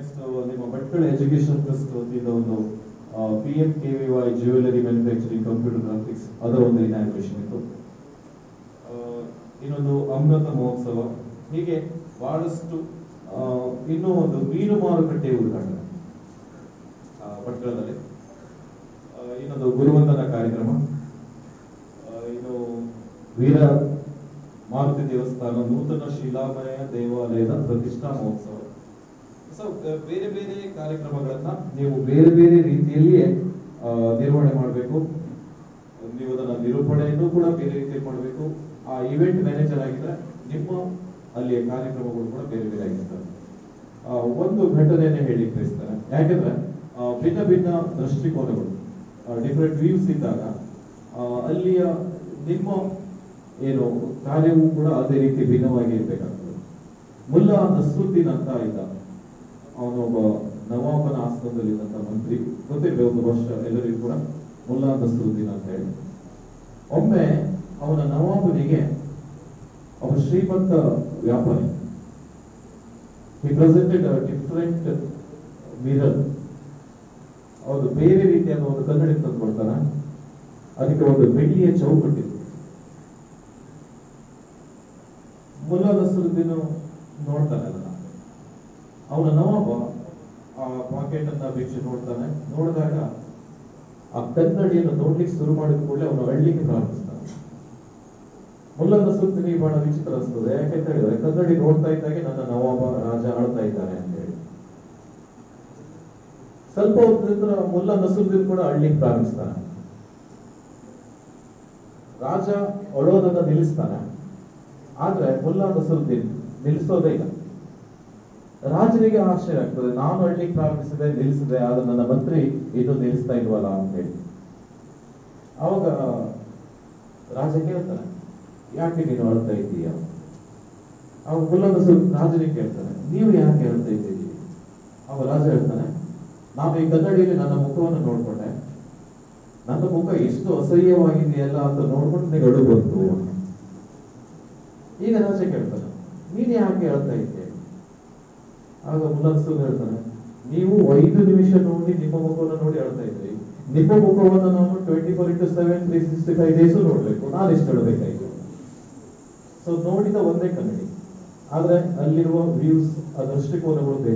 next ನಿಮ್ಮ Bhatkal education trust ವತಿಯಿಂದ ಒಂದು P M K V Y jewellery manufacturing computer graphics ಅದರ ಒಂದು ಇನಾಗ್ರೇಷನ್ ಇತ್ತು ಆ, ಇನ್ನೊಂದು ಅಮೃತ ಮಹೋತ್ಸವ ಹೀಗೆ ಬಹಳಷ್ಟು ಆ, ಇನ್ನೂ ಒಂದು ಮೀನು ಮಾರುಕಟ್ಟೆ ಉದ್ಘಾಟನೆ ಆ, ಭಟ್ಕಳದಲ್ಲಿ ಆ, ಇನ್ನೊಂದು ಗುರುವಂದನ ಕಾರ್ಯಕ್ರಮ ಆ, ಇನ್ನು ವೀರ ಮಾರುತಿ ದೇವಸ್ಥಾನ ನೂತನ ಶಿಲಾಮಯ ದೇವಾಲಯದ ಪ್ರತಿಷ್ಠಾ ಮಹೋತ್ಸವ ಸೊ ಬೇರೆ ಬೇರೆ ಕಾರ್ಯಕ್ರಮಗಳನ್ನ ನೀವು ಬೇರೆ ಬೇರೆ ರೀತಿಯಲ್ಲಿಯೇ ಆ, ನಿರ್ವಹಣೆ ಮಾಡಬೇಕು ನೀವು ಅದನ್ನ ನಿರೂಪಣೆಯನ್ನು ಕೂಡ ಬೇರೆ ರೀತಿಯಲ್ಲಿ ಮಾಡಬೇಕು ಆ ಇವೆಂಟ್ ಮ್ಯಾನೇಜರ್ ಆಗಿದ್ರೆ ನಿಮ್ಮ ಅಲ್ಲಿಯ ಕಾರ್ಯಕ್ರಮಗಳು ಕೂಡ ಬೇರೆ ಬೇರೆ ಆಗಿರ್ತವೆ ಆ, ಒಂದು ಘಟನೆಯನ್ನೇ ಹೇಳಿ ಬಯಸ್ತಾರೆ ಯಾಕೆಂದ್ರೆ ಆ, ಭಿನ್ನ ಭಿನ್ನ ದೃಷ್ಟಿಕೋನಗಳು ಡಿಫ್ರೆಂಟ್ ವ್ಯೂಸ್ ಇದ್ದಾಗ ಆ, ಅಲ್ಲಿಯ ನಿಮ್ಮ ಏನು ಕಾರ್ಯವೂ ಕೂಡ ಅದೇ ರೀತಿ ಭಿನ್ನವಾಗಿ ಇರ್ಬೇಕಾಗ್ತದೆ ಮುಲ್ಲಾ ನಸ್ರುದ್ದೀನ್ ಅಂತ ಇದ್ದ ಅವನೊಬ್ಬ ನವಾಬನ ಆಸ್ಥಾನದಲ್ಲಿದ್ದಂತ ಮಂತ್ರಿ ಗೊತ್ತಿರಲಿ ಒಂದು ವರ್ಷ ಎಲ್ಲರಿಗೂ ಕೂಡ ಮುಲ್ಲಾ ನಸ್ರುದ್ದೀನ್ ಅಂತ ಹೇಳಿ ಒಮ್ಮೆ ಅವನ ನವಾಬನಿಗೆ ಒಬ್ಬ ಶ್ರೀಮಂತ ವ್ಯಾಪಾರಿ ಹಿ ಪ್ರೆಸೆಂಟೆಡ್ ಡಿಫ್ರೆಂಟ್ ಮಿರರ್ ಅವರು ಬೇರೆ ರೀತಿಯಾದ ಒಂದು ಕನ್ನಡಿ ತಂದು ಕೊಡ್ತಾನೆ ಅದಕ್ಕೆ ಒಂದು ಬೆಳ್ಳಿಯ ಚೌಕಟ್ಟಿದೆ ಮುಲ್ಲಾ ನಸರುದ್ದೀನ್ ನೋಡ್ತಾನೆ ಅದನ್ನ ಅವನ ನವಾಬ ಆ ಪಾಕೆಟ್ ಅನ್ನ ಬಿಚ್ಚಿ ನೋಡ್ತಾನೆ ನೋಡಿದಾಗ ಆ ಕನ್ನಡಿಯನ್ನು ನೋಡ್ಲಿಕ್ಕೆ ಶುರು ಮಾಡಿದ ಕೂಡಲೇ ಅವನು ಅಳ್ಲಿಕ್ಕೆ ಪ್ರಾರಂಭಿಸ್ತಾನೆ ಮುಲ್ಲಾ ನಸರುದ್ದೀನಿಗೆ ಬಹಳ ವಿಚಿತ್ರ ಅನಿಸ್ತದೆ ಯಾಕೆಂತ ಹೇಳಿದ್ರೆ ಕನ್ನಡಿ ನೋಡ್ತಾ ಇದ್ದಾಗೆ ನನ್ನ ನವಾಬ ರಾಜ ಆಳ್ತಾ ಇದ್ದಾನೆ ಅಂತ ಹೇಳಿ ಸ್ವಲ್ಪ ಹೊತ್ತಿನಿಂದ ಮುಲ್ಲಾ ನಸರುದ್ದೀನ್ ಕೂಡ ಅಳ್ಲಿಕ್ಕೆ ಪ್ರಾರಂಭಿಸ್ತಾನೆ ರಾಜ ಅಳೋದನ್ನ ನಿಲ್ಲಿಸ್ತಾನೆ ಆದ್ರೆ ಮುಲ್ಲಾ ನಸರುದ್ದೀನ್ ನಿಲ್ಲಿಸೋದೇ ಇಲ್ಲ ರಾಜನಿಗೆ ಆಶ್ಚರ್ಯ ಆಗ್ತದೆ ನಾನು ಅಳ್ಲಿಕ್ಕೆ ಪ್ರಾರಂಭಿಸಿದೆ ನಿಲ್ಲಿಸಿದೆ ಆದ್ರೆ ನನ್ನ ಮಂತ್ರಿ ಇನ್ನೂ ನಿಲ್ಲಿಸ್ತಾ ಇಲ್ವಲ್ಲ ಅಂತ ಹೇಳಿ ಅವಾಗ ರಾಜ ಕೇಳ್ತಾನೆ ಯಾಕೆ ನೀನು ಅಳ್ತಾ ಇದ್ದೀಯ ಅವಾಗ ಮುಲ್ಲಾ ನಸರು ರಾಜನಿಗೆ ಕೇಳ್ತಾನೆ ನೀವು ಯಾಕೆ ಅಳ್ತಾ ಇದ್ದೀರಿ ಅವ ರಾಜ ಹೇಳ್ತಾನೆ ನಾನು ಈ ಕನ್ನಡಿಯಲ್ಲಿ ನನ್ನ ಮುಖವನ್ನು ನೋಡ್ಕೊಂಡೆ ನನ್ನ ಮುಖ ಎಷ್ಟು ಅಸಹ್ಯವಾಗಿದೆಯಲ್ಲ ಅಂತ ನೋಡ್ಕೊಂಡು ನನಗೆ ಅಳು ಬಂತು ಈಗ ರಾಜ ಕೇಳ್ತಾನೆ ನೀನ್ ಯಾಕೆ ಹೇಳ್ತಾ ಇದ್ದೆ ಆಗ ಮುಲನ್ಸು ಹೇಳ್ತಾನೆ ನೀವು ಐದು ನಿಮಿಷ ನೋಡಿ ನಿಮ್ಮ ಮುಖವನ್ನು ನೋಡಿ ಅಳ್ತಾ ಇದ್ರಿ ನಿಮ್ಮ ಮುಖವನ್ನು ನಾನು twenty four into seven three sixty five days ನೋಡ್ಬೇಕು ನಾನು ಎಷ್ಟು ಅಳಬೇಕಾಯ್ತು ಸೊ ನೋಡಿದ ಒಂದೇ ಕನ್ನಡಿ ಆದ್ರೆ ಅಲ್ಲಿರುವ ವ್ಯೂಸ್ ಆ ದೃಷ್ಟಿಕೋನಗಳು ಬೇರೆ